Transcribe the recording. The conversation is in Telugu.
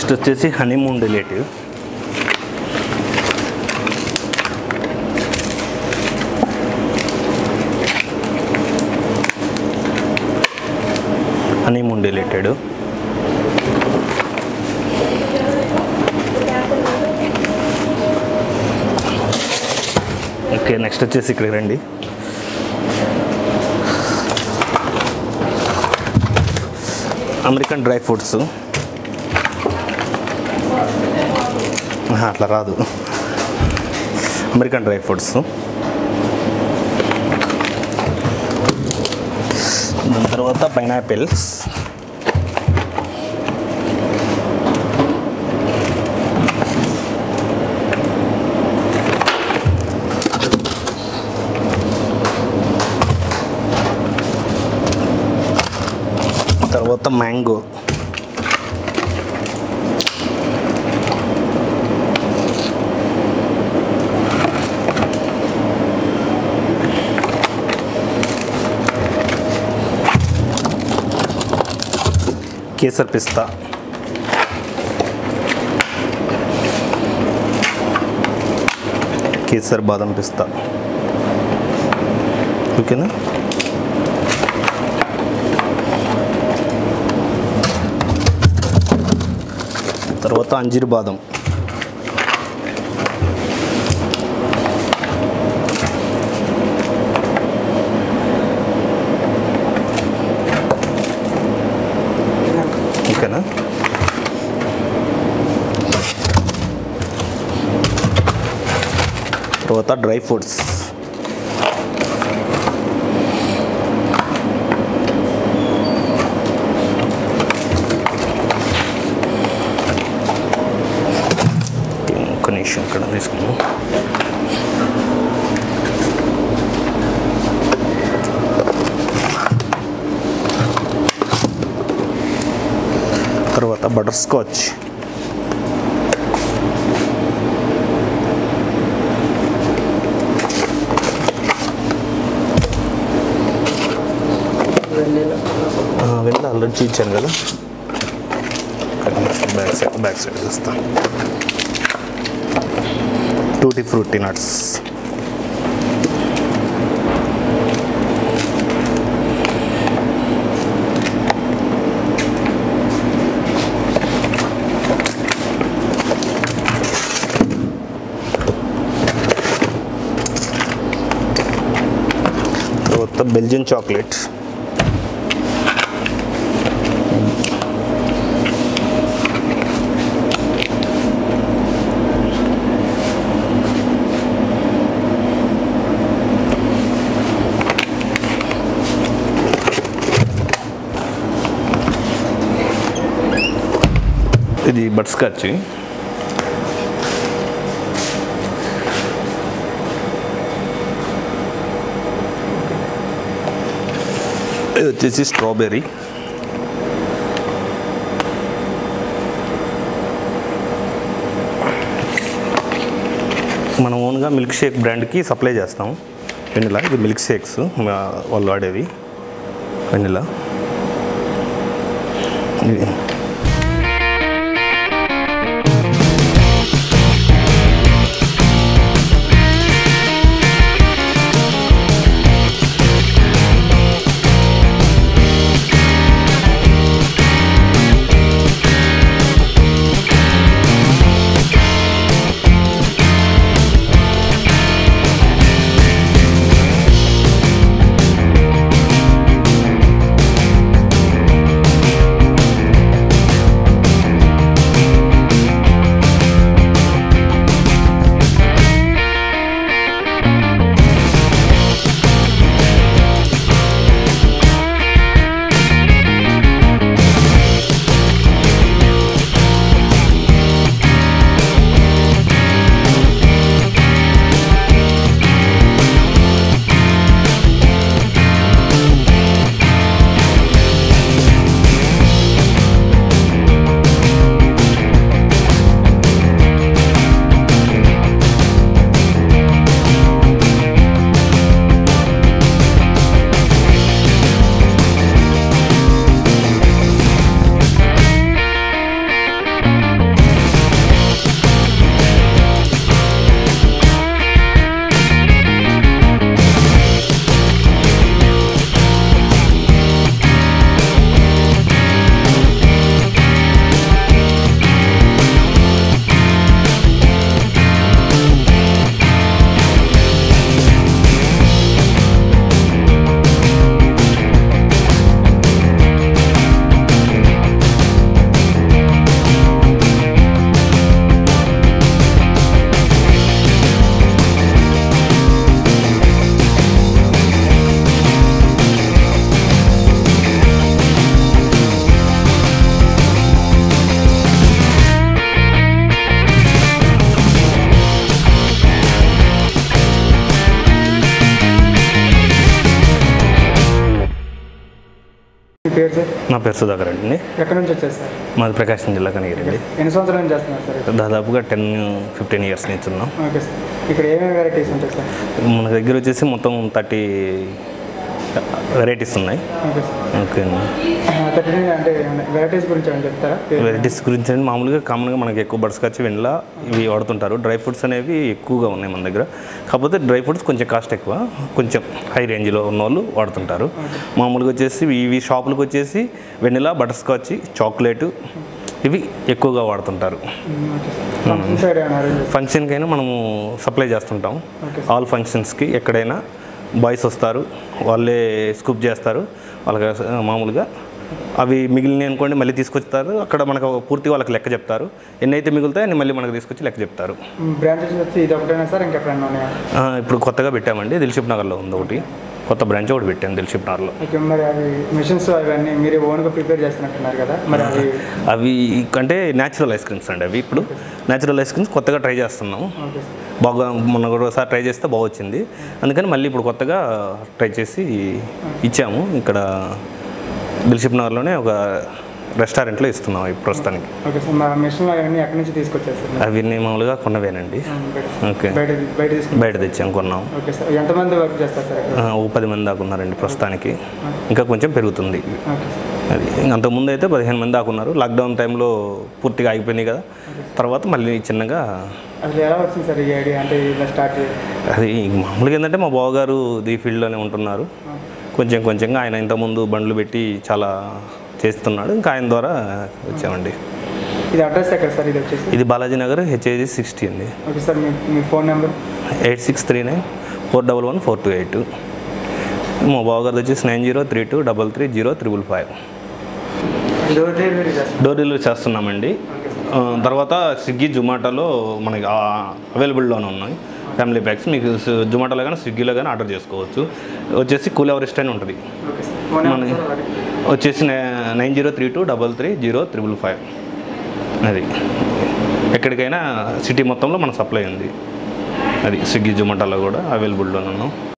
నెక్స్ట్ వచ్చేసి honeymoon relative honeymoon related okay next వచ్చేసి ఇక్కడికి రండి అమెరికన్ డ్రై ఫ్రూట్స్ ఆహా, అట్లా రాదు అమెరికన్ డ్రై ఫ్రూట్స్ దాని తర్వాత పైనాపిల్స్ తర్వాత మ్యాంగో కేసర్ పిస్తా కేసర్ బాదం పిస్తా ఓకేనా తర్వాత అంజీర్ బాదం ఓకేనా తర్వాత డ్రై ఫ్రూట్స్ ఒక్క నిమిషం ఇక్కడ తీసుకున్నాం తర్వాత బటర్ స్కాచ్ వెళ్ళి ఆల్రెడీ చూపించాను కదా బ్యాక్ సైడ్ బ్యాక్ సైడ్ చూస్తాను టూటీ ఫ్రూటీ నట్స్ తర్వాత బెల్జియన్ చాక్లెట్ ఇది బట్ స్కాచ్ ఇది వచ్చేసి స్ట్రాబెర్రీ మనం ఓన్గా మిల్క్ షేక్ బ్రాండ్కి సప్లై చేస్తాం వెనిలా ఇది మిల్క్ షేక్స్ వాళ్ళు వాడేవి వెనిలా ఇది మీ పేరు సార్ నా పేరు సుధాకర్ అండి ఎక్కడి నుంచి వచ్చారు సార్ మాది ప్రకాశం జిల్లా కనిగిరండి ఎన్ని సంవత్సరాల నుంచి చేస్తున్నారు సార్ ఇక్కడ? దాదాపుగా టెన్ ఫిఫ్టీన్ ఇయర్స్ నుంచి ఉన్నాం ఓకే సార్ ఇక్కడ ఏమేమి వెరైటీస్ ఉంటాయి సార్ మన దగ్గర వచ్చేసి మొత్తం థర్టీ వెరైటీస్ ఉన్నాయి ఓకే సార్ ఓకే అండి థర్టీ అంటే వెరైటీస్ గురించి ఏమైనా చెప్తారా పేరు? వెరైటీస్ గురించి అండి మామూలుగా కామన్గా మనకి ఎక్కువ బడ్స్కాచ్ వెనిలా ఇవి వాడుతుంటారు డ్రై ఫ్రూట్స్ అనేవి ఎక్కువగా ఉన్నాయి మన దగ్గర కాకపోతే డ్రై ఫ్రూట్స్ కొంచెం కాస్ట్ ఎక్కువ కొంచెం హై రేంజ్లో ఉన్న వాళ్ళు వాడుతుంటారు మామూలుగా వచ్చేసి ఇవి షాపులకు వచ్చేసి వెనిలా బటర్స్కాచ్ చాక్లెట్ ఇవి ఎక్కువగా వాడుతుంటారు మ్మ్, ఓకే సార్ ఫంక్షన్ సైడ్ ఏమైనా అరేంజ్ చేస్తారు ఫంక్షన్కైనా మనము సప్లై చేస్తుంటాం ఓకే ఆల్ ఫంక్షన్స్కి ఎక్కడైనా బాయ్స్ వస్తారు వాళ్ళే స్కూప్ చేస్తారు వాళ్ళకి ఆ, మామూలుగా అవి మిగిలినవి అనుకోండి మళ్ళీ తీసుకొస్తారు అక్కడ మనకు పూర్తిగా వాళ్ళకి లెక్క చెప్తారు ఎన్నైతే మిగులుతాయో అన్ని మళ్ళీ మనకు తీసుకొచ్చి లెక్క చెప్తారు బ్రాంచెస్ వచ్చి ఇది ఒకటేనా సార్ ఇంకెక్కడైనా ఉన్నాయా ఆ, ఇప్పుడు కొత్తగా పెట్టామండి దిల్షిప్ నగర్లో ఉంది ఒకటి కొత్త బ్రాంచ్ ఒకటి పెట్టాను దిల్షిప్ నగర్లో ఓకే మరి అవి మిషన్స్ అవన్నీ మీరే ఓన్గా ప్రిపేర్ చేస్తున్నట్టున్నారు కదా మరి అవి అవి అంటే న్యాచురల్ ఐస్ క్రీమ్స్ అండి అవి ఇప్పుడు న్యాచురల్ ఐస్ క్రీమ్స్ కొత్తగా ట్రై చేస్తున్నాం ఓకే సార్ బాగా మొన్న కూడా ఒకసారి ట్రై చేస్తే బాగా వచ్చింది అందుకని మళ్ళీ ఇప్పుడు కొత్తగా ట్రై చేసి ఇచ్చాము ఇక్కడ దిల్షిప్ నగర్లోనే ఒక రెస్టారెంట్లో ఇస్తున్నాం ఈ ప్రస్తుతానికి ఓకే సార్ మా మిషన్ అవన్నీ ఎక్కడి నుంచి తీసుకొచ్చారు సార్ అవి మామూలుగా కొన్నవేనండి ఓకే బయట బయట తీసుకుని బయట తెచ్చాం కొన్నాం ఓకే సార్ ఎంతమంది వర్క్ చేస్తారు సార్ ఇక్కడ ఆ, ఒక పది మంది దాకా ఉన్నారండి ప్రస్తుతానికి ఇంకా కొంచెం పెరుగుతుంది ఓకే సార్ అది అంతకుముందు అయితే పదిహేను మంది దాకా ఉన్నారు లాక్డౌన్ టైంలో పూర్తిగా ఆగిపోయింది కదా తర్వాత మళ్ళీ చిన్నగా అసలు ఎలా వచ్చింది సార్ ఈ ఐడియా అంటే ఇలా స్టార్ట్ చేయాలి అది మామూలుగా ఏంటంటే మా బావగారు ఈ ఫీల్డ్లోనే ఉంటున్నారు కొంచెం కొంచెంగా ఆయన ఇంతకుముందు బండ్లు పెట్టి చాలా చేస్తున్నాడు ఇంకా ఆయన ద్వారా వచ్చామండి ఇది అడ్రస్ ఎక్కడ సార్ ఇది వచ్చేసి ఇది బాలాజీ నగర్ హెచ్ఐజి సిక్స్టీ అండి ఓకే సార్ మీ మీ phone number eight six three nine four double one four two eight మా బావగారిది వచ్చేసి nine zero three two double three zero triple five door delivery చేస్తారు డోర్ డెలివరీ చేస్తున్నామండి ఆ, తర్వాత స్విగ్గీ జొమాటోలో మనకి అవైలబుల్లోనే ఉన్నాయి ఫ్యామిలీ ప్యాక్స్ మీకు స్- జొమాటోలో కానీ స్విగ్గీలో కానీ ఆర్డర్ చేసుకోవచ్చు వచ్చేసి కూల్ ఎవరెస్ట్ అని ఉంటుంది okay sir phone number sir వాటి. వచ్చేసి nine zero three two double three zero triple five అది ఎక్కడికైనా సిటీ మొత్తంలో మన సప్లై ఉంది అది స్విగ్గీ జొమాటోలో కూడా అవైలబుల్లోనే ఉన్నాం